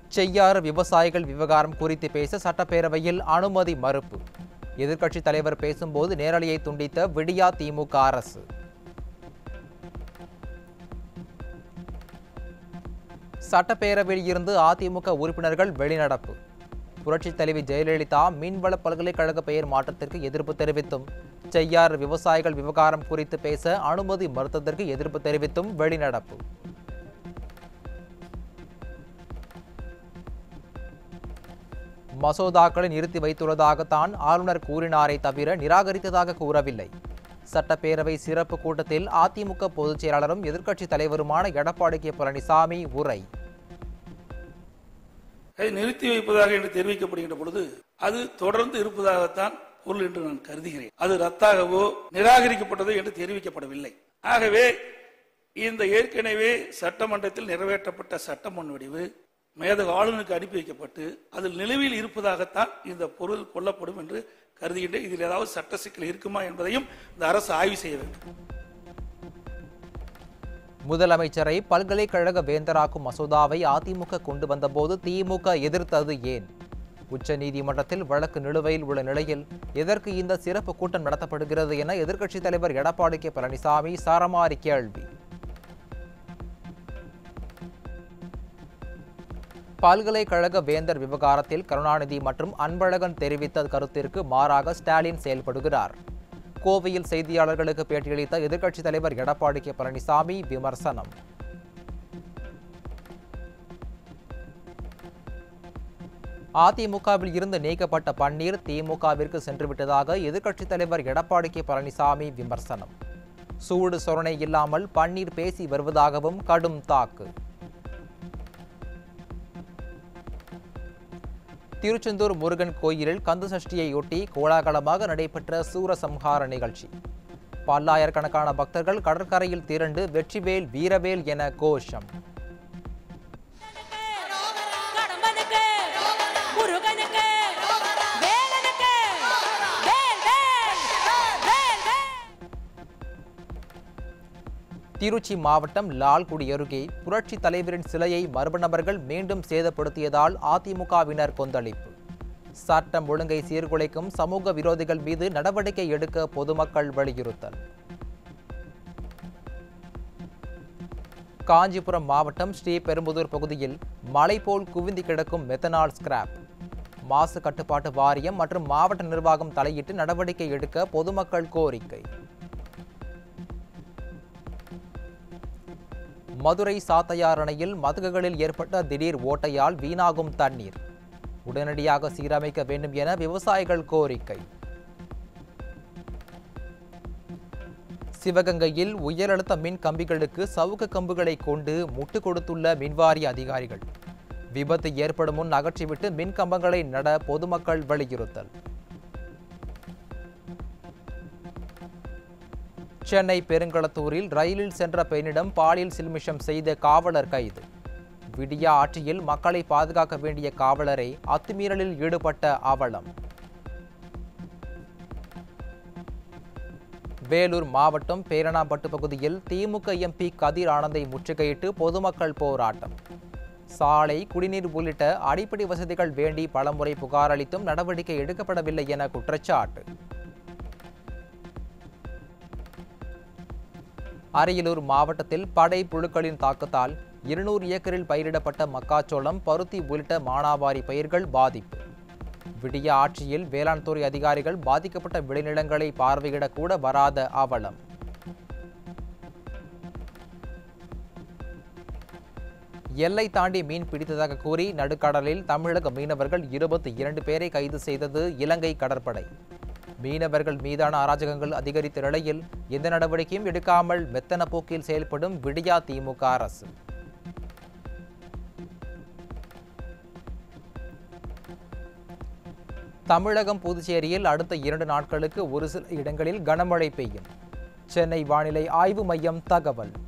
செய்யாறு விவசாயிகள் விவகாரம் குறித்து பேச சட்டப்பேரவையில் அனுமதி மறுப்பு எதிர்க்கட்சித் தலைவர் பேசும்போது நேரலையை துண்டித்த விடியா திமுக அரசு சட்டப்பேரவையில் இருந்து அதிமுக உறுப்பினர்கள் வெளிநடப்பு புரட்சித் தலைவி ஜெயலலிதா மீன்வள பல்கலைக்கழக பெயர் மாற்றத்திற்கு எதிர்ப்பு தெரிவித்தும் செய்யாறு விவசாயிகள் விவகாரம் குறித்து பேச அனுமதி மறுத்ததற்கு எதிர்ப்பு தெரிவித்தும் வெளிநடப்பு மசோதாக்களை நிறுத்தி வைத்துள்ளதாகத்தான் ஆளுநர் கூறினாரே தவிர நிராகரித்ததாக கூறவில்லை சட்டப்பேரவை சிறப்பு கூட்டத்தில் அதிமுக பொதுச் செயலாளரும் எதிர்க்கட்சித் தலைவருமான எடப்பாடி கே பழனிசாமி உரை அதை நிறுத்தி வைப்பதாக என்று தெரிவிக்கப்படுகின்ற பொழுது அது தொடர்ந்து இருப்பதாகத்தான் பொருள் என்று நான் கருதுகிறேன் அது ரத்தாகவோ நிராகரிக்கப்பட்டதோ என்று தெரிவிக்கப்படவில்லை ஆகவே இந்த ஏற்கனவே சட்டமன்றத்தில் நிறைவேற்றப்பட்ட சட்ட முன்வடிவு மேதக ஆளுநருக்கு அனுப்பி வைக்கப்பட்டு அதில் நிலுவையில் இருப்பதாகத்தான் இந்த பொருள் கொல்லப்படும் என்று கருதுகின்றேன் இதில் ஏதாவது சட்ட சிக்கல் இருக்குமா என்பதையும் இந்த அரசு ஆய்வு செய்ய வேண்டும் முதலமைச்சரை பல்கலைக்கழக வேந்தராக்கும் மசோதாவை அதிமுக கொண்டு வந்தபோது திமுக எதிர்த்தது ஏன் உச்சநீதிமன்றத்தில் வழக்கு நிலுவையில் உள்ள நிலையில் எதற்கு இந்த சிறப்பு கூட்டம் நடத்தப்படுகிறது என எதிர்க்கட்சித் தலைவர் எடப்பாடி கே பழனிசாமி சாரமாரி கேள்வி பல்கலைக்கழக வேந்தர் விவகாரத்தில் கருணாநிதி மற்றும் அன்பழகன் தெரிவித்த கருத்திற்கு மாறாக ஸ்டாலின் செயல்படுகிறார் கோவையில் செய்தியாளர்களுக்கு பேட்டியளித்த எதிர்க்கட்சித் தலைவர் எடப்பாடி கே பழனிசாமி விமர்சனம் அதிமுகவில் இருந்து நீக்கப்பட்ட பன்னீர் திமுகவிற்கு சென்றுவிட்டதாக எதிர்க்கட்சித் தலைவர் எடப்பாடி கே பழனிசாமி விமர்சனம் சூடு சொரணை இல்லாமல் பன்னீர் பேசி வருவதாகவும் கடும் தாக்கு திருச்செந்தூர் முருகன் கோயிலில் கந்த சஷ்டியையொட்டி கோலாகலமாக நடைபெற்ற சூரசம்ஹார நிகழ்ச்சி பல்லாயிரக்கணக்கான பக்தர்கள் கடற்கரையில் திரண்டு வெற்றிவேல் வீரவேல் என கோஷம் கடம்பனுக்கு முருகனுக்கு வேலனுக்கு வேல் வேல் வேல் வேல் திருச்சி மாவட்டம் லால்குடி அருகே புரட்சி தலைவரின் சிலையை மர்ம நபர்கள் மீண்டும் சேதப்படுத்தியதால் அதிமுகவினர் கொந்தளிப்பு சட்டம் ஒழுங்கை சீர்குலைக்கும் சமூக விரோதிகள் மீது நடவடிக்கை எடுக்க பொதுமக்கள் வலியுறுத்தல் காஞ்சிபுரம் மாவட்டம் ஸ்ரீபெரும்புதூர் பகுதியில் மலை போல் குவிந்து கிடக்கும் மெத்தனால் ஸ்கிராப் மாசு கட்டுப்பாட்டு வாரியம் மற்றும் மாவட்ட நிர்வாகம் தலையிட்டு நடவடிக்கை எடுக்க பொதுமக்கள் கோரிக்கை மதுரை சாத்தையார் அணையில் மதகுகளில் ஏற்பட்ட திடீர் ஓட்டையால் வீணாகும் தண்ணீர் உடனடியாக சீரமைக்க வேண்டும் என விவசாயிகள் கோரிக்கை சிவகங்கையில் உயரழுத்த மின் கம்பிகளுக்கு சவுக்கு கம்புகளை கொண்டு முட்டு கொடுத்துள்ள மின்வாரிய அதிகாரிகள் விபத்து ஏற்படும் முன் அகற்றிவிட்டு மின் கம்பங்களை நட பொதுமக்கள் வலியுறுத்தல் சென்னை பெருங்களத்தூரில் ரயிலில் சென்ற பெண்ணிடம் பாலியல் சில்மிஷம் செய்த காவலர் கைது விடியா ஆட்சியில் மக்களை பாதுகாக்க வேண்டிய காவலரை அத்துமீறலில் ஈடுபட்ட அவலம் வேலூர் மாவட்டம் பேரணாம்பட்டு பகுதியில் திமுக எம்பி கதிர் ஆனந்தை முற்றுகையிட்டு பொதுமக்கள் போராட்டம் சாலை குடிநீர் உள்ளிட்ட அடிப்படை வசதிகள் வேண்டி பலமுறை புகார் அளித்தும் நடவடிக்கை எடுக்கப்படவில்லை என குற்றச்சாட்டு அரியலூர் மாவட்டத்தில் படை புழுக்களின் தாக்கத்தால் இருநூறு ஏக்கரில் பயிரிடப்பட்ட மக்காச்சோளம் பருத்தி உள்ளிட்ட மானாவாரி பயிர்கள் பாதிப்பு விடிய ஆட்சியில் வேளாண் துறை அதிகாரிகள் பாதிக்கப்பட்ட விளைநிலங்களை பார்வையிடக் கூட வராத அவலம் எல்லை தாண்டி மீன் பிடித்ததாக கூறி நடுக்கடலில் தமிழக மீனவர்கள் இருபத்தி இரண்டு பேரை கைது செய்தது இலங்கை கடற்படை மீனவர்கள் மீதான அராஜகங்கள் அதிகரித்த நிலையில் எந்த நடவடிக்கையும் எடுக்காமல் மெத்தன போக்கில் செயல்படும் விடியா திமுக அரசு தமிழகம் புதுச்சேரியில் அடுத்த இரண்டு நாட்களுக்கு ஒரு சில இடங்களில் கனமழை பெய்யும் சென்னை வானிலை ஆய்வு மையம் தகவல்